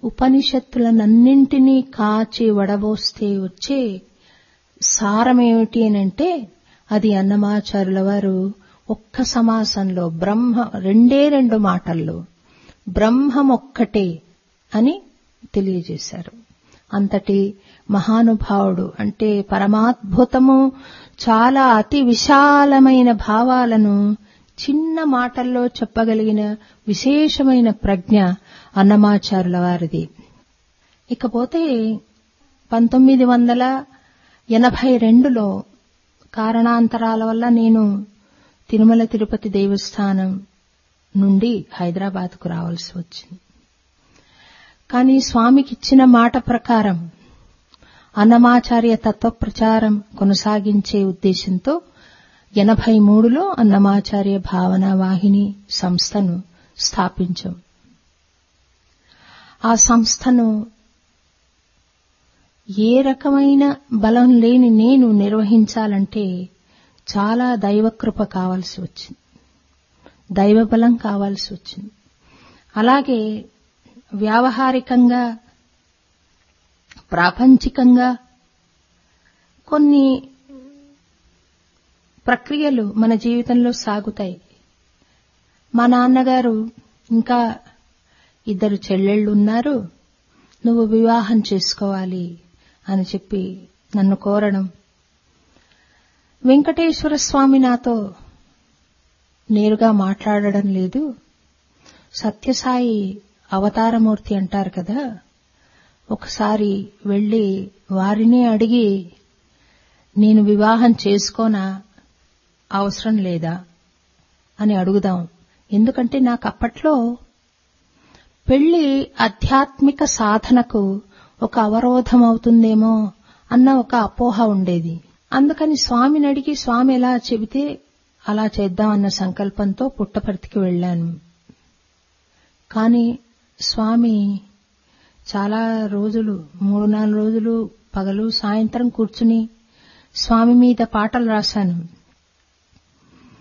ఉపనిషత్తులనన్నింటినీ కాచి వడబోస్తే వచ్చే సారమేమిటి అనంటే అది అన్నమాచారుల వారు ఒక్క సమాసంలో బ్రహ్మ రెండే రెండు మాటల్లో బ్రహ్మం ఒక్కటే అని తెలియజేశారు అంతటి మహానుభావుడు అంటే పరమాద్భుతము చాలా అతి విశాలమైన భావాలను చిన్న మాటల్లో చెప్పగలిగిన విశేషమైన ప్రజ్ఞ అన్నమాచారుల వారిది ఇకపోతే పంతొమ్మిది వందల ఎనభై రెండులో కారణాంతరాల వల్ల నేను తిరుమల తిరుపతి దేవస్థానం నుండి హైదరాబాద్కు రావాల్సి వచ్చింది కానీ స్వామికి ఇచ్చిన మాట ప్రకారం అన్నమాచార్య తత్వ ప్రచారం కొనసాగించే ఉద్దేశంతో ఎనభై మూడులో అన్నమాచార్య భావన వాహిని సంస్థను స్థాపించాం ఆ సంస్థను ఏ రకమైన బలం లేని నేను నిర్వహించాలంటే చాలా దైవకృప కావాల్సి వచ్చింది దైవ బలం కావాల్సి వచ్చింది అలాగే వ్యావహారికంగా ప్రాపంచికంగా కొన్ని ప్రక్రియలు మన జీవితంలో సాగుతాయి మా నాన్నగారు ఇంకా ఇద్దరు చెల్లెళ్ళు ఉన్నారు నువ్వు వివాహం చేసుకోవాలి అని చెప్పి నన్ను కోరడం వెంకటేశ్వర స్వామి నాతో నేరుగా మాట్లాడడం లేదు సత్యసాయి అవతారమూర్తి అంటారు కదా ఒకసారి వెళ్లి వారినే అడిగి నేను వివాహం చేసుకోనా అవసరం లేదా అని అడుగుదాం ఎందుకంటే నాకు అప్పట్లో పెళ్లి ఆధ్యాత్మిక సాధనకు ఒక అవరోధం అవుతుందేమో అన్న ఒక అపోహ ఉండేది అందుకని స్వామిని అడిగి స్వామి ఎలా చెబితే అలా చేద్దామన్న సంకల్పంతో పుట్టపర్తికి వెళ్లాను కానీ స్వామి చాలా రోజులు మూడు నాలుగు రోజులు పగలు సాయంత్రం కూర్చుని స్వామి మీద పాటలు రాశాను